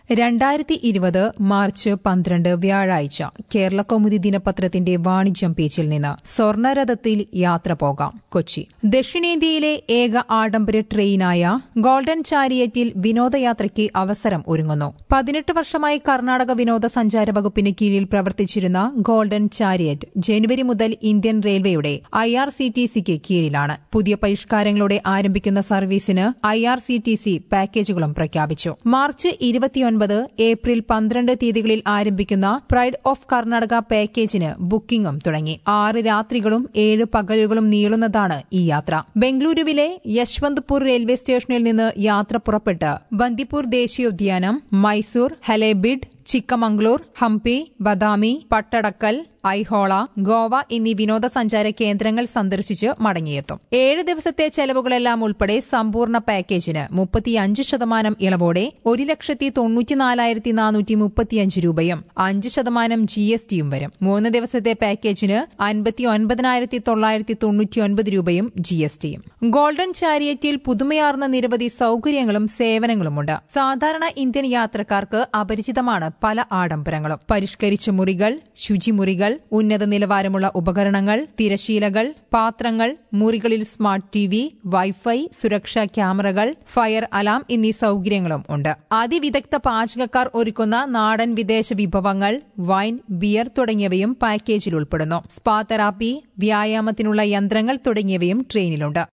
രണ്ടായിരത്തി ഇരുപത് മാർച്ച് പന്ത്രണ്ട് വ്യാഴാഴ്ച കേരള കൗമുദി ദിനപത്രത്തിന്റെ വാണിജ്യം പേജിൽ നിന്ന് സ്വർണരഥത്തിൽ യാത്ര പോകാം കൊച്ചി ദക്ഷിണേന്ത്യയിലെ ഏക ആഡംബര ട്രെയിനായ ഗോൾഡൻ ചാരിയറ്റിൽ വിനോദയാത്രയ്ക്ക് അവസരം ഒരുങ്ങുന്നു പതിനെട്ട് വർഷമായി കർണാടക വിനോദസഞ്ചാര വകുപ്പിന് കീഴിൽ പ്രവർത്തിച്ചിരുന്ന ഗോൾഡൻ ചാരിയറ്റ് ജനുവരി മുതൽ ഇന്ത്യൻ റെയിൽവേയുടെ ഐ ആർ സി ടി സിക്ക് കീഴിലാണ് പുതിയ പരിഷ്കാരങ്ങളോടെ ആരംഭിക്കുന്ന സർവീസിന് I R C T C പാക്കേജുകളും പ്രഖ്യാപിച്ചു മാർച്ച് ഇരുപത്തിയൊൻപത് ഏപ്രിൽ പന്ത്രണ്ട് തീയതികളിൽ ആരംഭിക്കുന്ന പ്രൈഡ് ഓഫ് കർണാടക പാക്കേജിന് ബുക്കിംഗും തുടങ്ങി ആറ് രാത്രികളും ഏഴ് പകലുകളും നീളുന്നതാണ് ഈ യാത്ര ബംഗളൂരുവിലെ യശ്വന്ത്പൂർ റെയിൽവേ സ്റ്റേഷനിൽ നിന്ന് യാത്ര പുറപ്പെട്ട് ബന്ദിപ്പൂർ ദേശീയോദ്യാനം മൈസൂർ ഹലേബിഡ് ചിക്കമംഗ്ലൂർ ഹംപി ബദാമി പട്ടടക്കൽ ഐഹോള ഗോവ എന്നീ വിനോദസഞ്ചാര കേന്ദ്രങ്ങൾ സന്ദർശിച്ച് മടങ്ങിയെത്തും ഏഴ് ദിവസത്തെ ചെലവുകളെല്ലാം ഉൾപ്പെടെ സമ്പൂർണ്ണ പാക്കേജിന് മുപ്പത്തിയഞ്ച് ശതമാനം ഇളവോടെ ഒരു ലക്ഷത്തി തൊണ്ണൂറ്റിനാലായിരത്തി നാനൂറ്റി മുപ്പത്തിയഞ്ച് രൂപയും അഞ്ച് ശതമാനം ജി എസ് ടിയും വരും മൂന്ന് ദിവസത്തെ പാക്കേജിന് അൻപത്തി ഒൻപതിനായിരത്തി തൊള്ളായിരത്തി തൊണ്ണൂറ്റിയൊൻപത് രൂപയും ജി എസ് ടിയും ഗോൾഡൻ ചാരിയറ്റിൽ പുതുമയാർന്ന നിരവധി സൌകര്യങ്ങളും സേവനങ്ങളുമുണ്ട് സാധാരണ ഇന്ത്യൻ യാത്രക്കാർക്ക് അപരിചിതമാണ് പല ആഡംബരങ്ങളും പരിഷ്കരിച്ച മുറികൾ ശുചിമുറികൾ ഉന്നത നിലവാരമുള്ള ഉപകരണങ്ങൾ തിരശീലകൾ പാത്രങ്ങൾ മുറികളിൽ സ്മാർട്ട് ടി വി വൈഫൈ സുരക്ഷാ ക്യാമറകൾ ഫയർ അലാം എന്നീ സൌകര്യങ്ങളും ഉണ്ട് അതിവിദഗ്ധ പാചകക്കാർ ഒരുക്കുന്ന നാടൻ വിദേശ വിഭവങ്ങൾ വൈൻ ബിയർ തുടങ്ങിയവയും പാക്കേജിൽ ഉൾപ്പെടുന്നു സ്പാ തെറാപ്പി വ്യായാമത്തിനുള്ള യന്ത്രങ്ങൾ തുടങ്ങിയവയും ട്രെയിനിലുണ്ട്